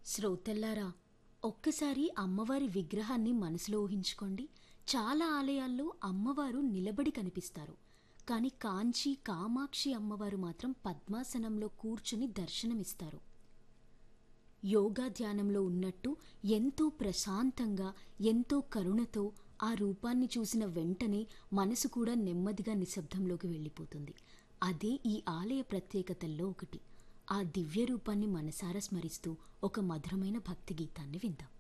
శ్రోతల్లారా ఒక్కసారి అమ్మవారి విగ్రహాన్ని మనసులో ఊహించుకోండి చాలా ఆలయాల్లో అమ్మవారు నిలబడి కనిపిస్తారు కానీ కాంచి కామాక్షి అమ్మవారు మాత్రం పద్మాసనంలో కూర్చుని దర్శనమిస్తారు యోగా ధ్యానంలో ఉన్నట్టు ఎంతో ప్రశాంతంగా ఎంతో కరుణతో ఆ రూపాన్ని చూసిన వెంటనే మనసు కూడా నెమ్మదిగా నిశ్శబ్దంలోకి వెళ్ళిపోతుంది అదే ఈ ఆలయ ప్రత్యేకతల్లో ఒకటి ఆ దివ్య రూపాన్ని మనసారా స్మరిస్తూ ఒక మధురమైన భక్తి గీతాన్ని విందాం